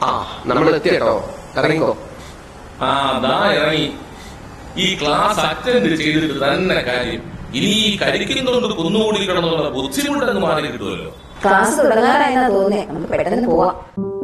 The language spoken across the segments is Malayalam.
ആ നമ്മൾ എത്തി കേട്ടോ ഇറങ്ങിക്കോ ആ ദാ ഇറങ്ങി ഈ ക്ലാസ് അറ്റൻഡ് ചെയ്തിട്ട് തന്നെ കാര്യം ഇനി ഈ കരിക്കുന്നോണ്ട് കുന്നുകൂടി കിടന്നുള്ള ബുദ്ധിമുട്ടൊന്ന് മാറി കിട്ടുമല്ലോ ക്ലാസ് തുടങ്ങാറായെന്നാ തോന്നുന്നേ നമുക്ക് പെട്ടെന്ന് പോവാം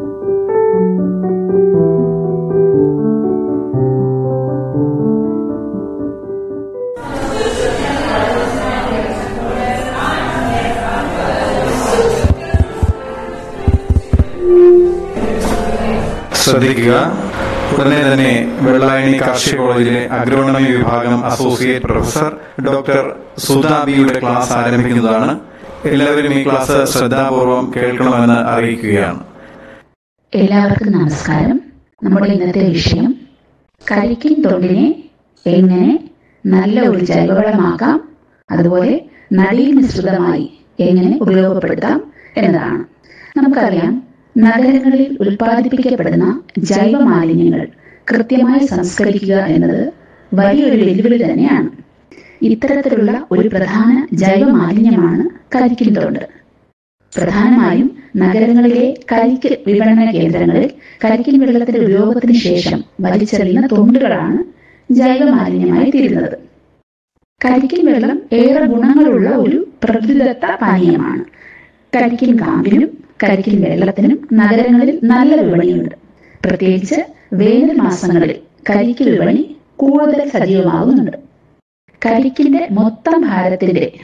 ശ്രദ്ധിക്കുക ഉടനെ തന്നെ വെള്ളായണി കാർഷിക കോളേജിലെ അഗ്രോണമി വിഭാഗം അസോസിയേറ്റ് പ്രൊഫസർ ഡോക്ടർ സുധാബിയുടെ ക്ലാസ് ആരംഭിക്കുന്നതാണ് എല്ലാവരും ഈ ക്ലാസ് ശ്രദ്ധാപൂർവം കേൾക്കണമെന്ന് അറിയിക്കുകയാണ് എല്ലാവർക്കും നമസ്കാരം നമ്മുടെ ഇന്നത്തെ വിഷയം കരിക്കിൻ തൊണ്ടിനെ എങ്ങനെ നല്ല ഒരു ജൈവവളമാക്കാം അതുപോലെ നടീൽ മിശ്രിതമായി എങ്ങനെ ഉപയോഗപ്പെടുത്താം എന്നതാണ് നമുക്കറിയാം നഗരങ്ങളിൽ ഉൽപ്പാദിപ്പിക്കപ്പെടുന്ന ജൈവ മാലിന്യങ്ങൾ കൃത്യമായി സംസ്കരിക്കുക എന്നത് വലിയൊരു വെല്ലുവിളി തന്നെയാണ് ഇത്തരത്തിലുള്ള ഒരു പ്രധാന ജൈവ മാലിന്യമാണ് കരിക്കിൻ തൊണ്ട് പ്രധാനമായും നഗരങ്ങളിലെ കരിക്ക് വിപണന കേന്ദ്രങ്ങളിൽ കരിക്കിൻ വെള്ളത്തിന്റെ ഉപയോഗത്തിന് ശേഷം വലിച്ചെറിയുന്ന തൊണ്ടുകളാണ് ജൈവ മാലിന്യമായി തീരുന്നത് കരിക്കിൻ വെള്ളം ഏറെ ഗുണങ്ങളുള്ള ഒരു പ്രകൃതിദത്ത പാനീയമാണ് കരിക്കിൻ കാമ്പിനും കരിക്കിൻ വെള്ളത്തിനും നഗരങ്ങളിൽ നല്ല വിപണിയുണ്ട് പ്രത്യേകിച്ച് വേനൽ മാസങ്ങളിൽ കരിക്ക് വിപണി കൂടുതൽ സജീവമാകുന്നുണ്ട് കരിക്കിന്റെ മൊത്തം ഭാരത്തിന്റെ